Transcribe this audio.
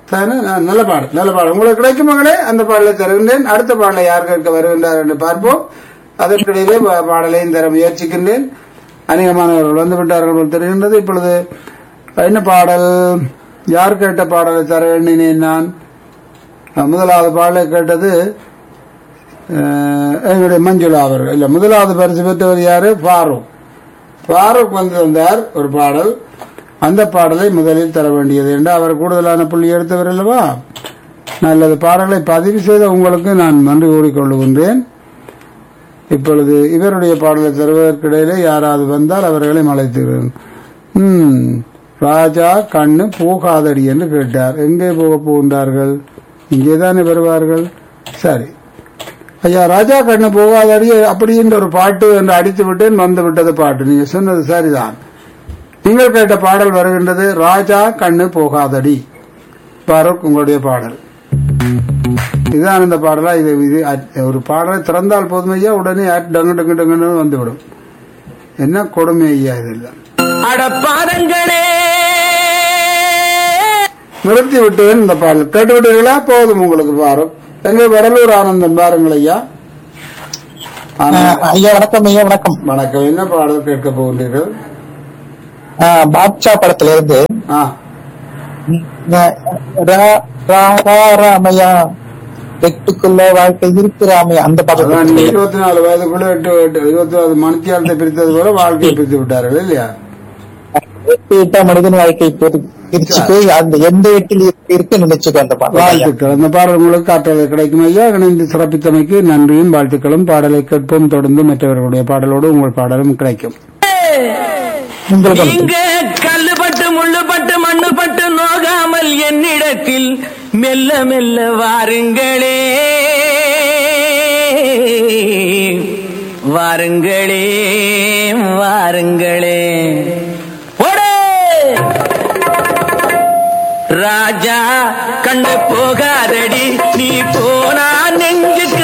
தானே? ந- நல்ல பாடல் நல்ல பாடல் உங்களுக்கு கிடைக்கும் மகளே அந்த பாடலை தருகின்றேன் அடுத்த பாடலை யார் கேட்க வருகின்றார் என்று பார்ப்போம் அதற்கிடையிலே பா- பாடலையும் தர முயற்சிக்கின்றேன் அநேகமானவர்கள் வந்து விட்டார்கள் போல் தெரிகின்றது இப்பொழுது என்ன பாடல் யார் கேட்ட பாடலை தர வேண்டினேன் நான் அஹ், முதலாவது பாடலை கேட்டது அஹ், எங்களுடைய மஞ்சுளா அவர்கள் இல்ல முதலாவது பரிசு பெற்றவர் யாரு ஃபாரூக் ஃபாரூக் வந்து வந்தார் ஒரு பாடல் அந்த பாடலை முதலில் தர வேண்டியது என்று அவர் கூடுதலான புள்ளி எடுத்தவர் அல்லவா நல்லது பாடலை பதிவு செய்த உங்களுக்கு நான் நன்றி கூறிக்கொள்ளுகின்றேன் இப்பொழுது இவருடைய பாடலை தருவதற்கிடையிலே யாராவது வந்தால் அவர்களை அழைத்துகிறேன் ம் ராஜா கண்ணு போகாதடி என்று கேட்டார் எங்கே போக போகின்றார்கள் இங்கேதானே வருவார்கள் சரி ஐயா ராஜா கண்ணு போகாதடி அப்படின்ற ஒரு பாட்டு என்று அடித்து விட்டேன் வந்து விட்டது பாட்டு நீங்க சொன்னது சரிதான் நீங்கள் கேட்ட பாடல் வருகின்றது ராஜா கண்ணு போகாதடி பாரூக் உங்களுடைய பாடல் இதுதான் இந்த பாடலா இது இது அட்- ஒரு பாடலை திறந்தால் போதும் ஐயா உடனே அட் டங்கு டங்கு டங்குன்னு வந்துவிடும் என்ன கொடுமை ஐயா இதெல்லாம் அடப்பாதங்களே நிறுத்தி விட்டேன் இந்த பாடல் கேட்டு விட்டீர்களா போதும் உங்களுக்கு பாரும் எங்க வடலூர் ஆனந்தன் பாருங்கள் ஐயா ஆனந்தன். ஐயா வணக்கம் ஐயா வணக்கம் வணக்கம் என்ன பாடல் கேட்க போகின்றீர்கள் ஆஹ் பாட்ஷா படத்துல இருந்து ஆ ரா- ரா- ரா- ராமையா எட்டுக்குள்ள வாழ்க்கை இருக்கு ராமையா அந்த அதான் படம் நீங்க இருபத்தி நாலு வயதுக்குள்ள எட்டு எட்டு இருபத்தி நாலு மணித்தியாலத்தை பிரித்தது போல வாழ்க்கையை பிரித்து விட்டார்கள் இல்லையா எட்டா மனிதன் வாழ்க்கை பிரி- பிரிச்சு போய் அந்த எந்த எட்டில் இருக்கு நினைச்சுக்கோ அந்த பாடம் ஐயா. வாழ்த்துக்கள் அந்த பாடல் உங்களுக்கு காற்றலை கிடைக்கும் ஐயா இணைந்து சிறப்பித்தமைக்கு நன்றியும் வாழ்த்துக்களும் பாடலை கேட்போம் தொடர்ந்து மற்றவர்களுடைய பாடலோடு உங்கள் பாடலும் கிடைக்கும் உங்களுக்கு வந்து. இங்க கல்லுபட்டு முள்ளுபட்டு மண்ணுபட்டு நோகாமல் என்னிடத்தில் மெல்ல மெல்ல வாருங்களே வாருங்களே வாருங்களே ஓடு! ராஜா கண்ணு போகாதடி நீ போனா நெஞ்சுக்கு